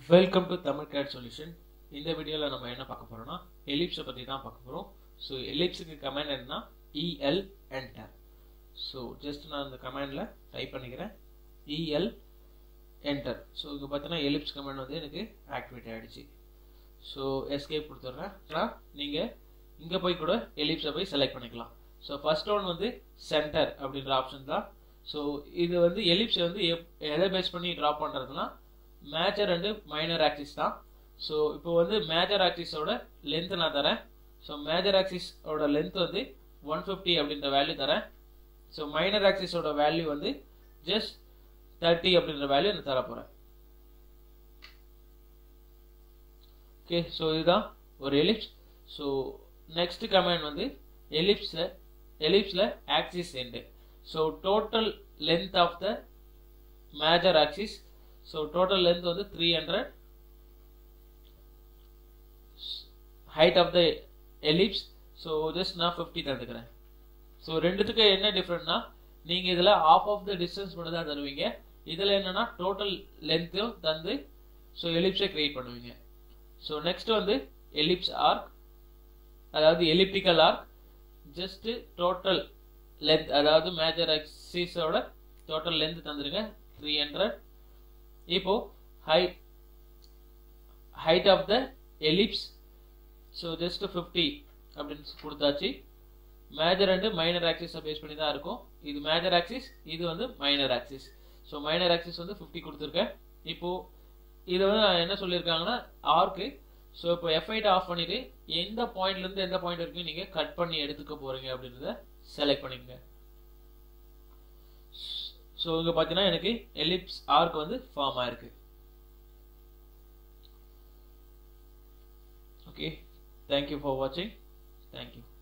welcome to Tamil CAD solution இந்த வீடியோவில் நம்ம என்ன பார்க்க போறோம்னா எலிப்ஸை பற்றி தான் பார்க்க போகிறோம் ஸோ எலிப்ஸுக்கு கமெண்ட் என்னன்னா இஎல் என்டர் ஸோ ஜஸ்ட் நான் இந்த கமெண்டில் டைப் பண்ணிக்கிறேன் இஎல் என்டர் ஸோ இங்கே பார்த்தீங்கன்னா எலிப்ஸ் கமெண்ட் வந்து எனக்கு ஆக்டிவேட் ஆகிடுச்சு ஸோ எஸ்கேப் கொடுத்துட்றேன் நீங்கள் இங்கே போய் கூட எலிப்ஸை போய் செலக்ட் பண்ணிக்கலாம் ஸோ ஃபர்ஸ்ட் ஒன் வந்து சென்டர் அப்படின்ற ஆப்ஷன் தான் ஸோ இது வந்து எலிப்ஸை வந்து எப் எதை பேஸ் பண்ணி ட்ராப் பண்ணுறதுனா மேஜர் அண்டு மைனர் ஆக்சிஸ் தான் ஸோ இப்போ வந்து மேஜர் ஆக்சிஸோட லென்த் நான் தரேன் ஸோ மேஜர் ஆக்சிஸோட லென்த் வந்து ஒன் ஃபிஃப்டி அப்படின்ற வேல்யூ தரேன் ஸோ மைனர் ஆக்சிஸோட வேல்யூ வந்து ஜஸ்ட் தேர்ட்டி அப்படின்ற வேல்யூ நான் தர போகிறேன் ஓகே ஸோ இதுதான் ஒரு எலிப்ஸ் ஸோ நெக்ஸ்ட் கமெண்ட் வந்து எலிப்ஸில் எலிப்ஸில் axis end so total length of the major axis so total length வந்து three hundred height of the ellipse so just நான் ஃபிஃப்டி தந்துக்கிறேன் ஸோ ரெண்டுத்துக்கு என்ன டிஃப்ரெண்ட்னா நீங்கள் இதில் ஆஃப் ஆஃப் த டிஸ்டன்ஸ் மட்டும் தான் தருவீங்க இதில் என்னென்னா டோட்டல் லென்த்தையும் தந்து ஸோ எலிப்ஸை க்ரியேட் பண்ணுவீங்க ஸோ நெக்ஸ்ட் வந்து எலிப்ஸ் ஆர்க் அதாவது elliptical arc just total length அதாவது மேஜர் ஆக்சிஸோட டோட்டல் லென்த் தந்துருங்க த்ரீ ஹண்ட்ரட் இப்போ height height of the ellipse so just fifty அப்படின்னு கொடுத்தாச்சு மேஜர் அண்டு மைனர் ஆக்சிஸை பேஸ் பண்ணி தான் இருக்கும் இது மேஜர் ஆக்சிஸ் இது வந்து minor axis so minor axis வந்து ஃபிஃப்டி கொடுத்துருக்கேன் இப்போது இதை வந்து என்ன சொல்லியிருக்காங்கன்னா ஆர்க்கு ஸோ இப்போ எஃப்ஐட் ஆஃப் பண்ணிவிட்டு எந்த பாயிண்ட்லேருந்து எந்த பாயிண்ட் வரைக்கும் நீங்கள் கட் பண்ணி எடுத்துக்க போகிறீங்க அப்படின்றத செலக்ட் பண்ணிக்கங்க ஸோ இங்கே பார்த்தீங்கன்னா எனக்கு எலிப்ஸ் ஆர்க் வந்து ஃபார்ம் ஆயிருக்கு ஓகே தேங்க்யூ ஃபார் வாட்சிங் தேங்க்யூ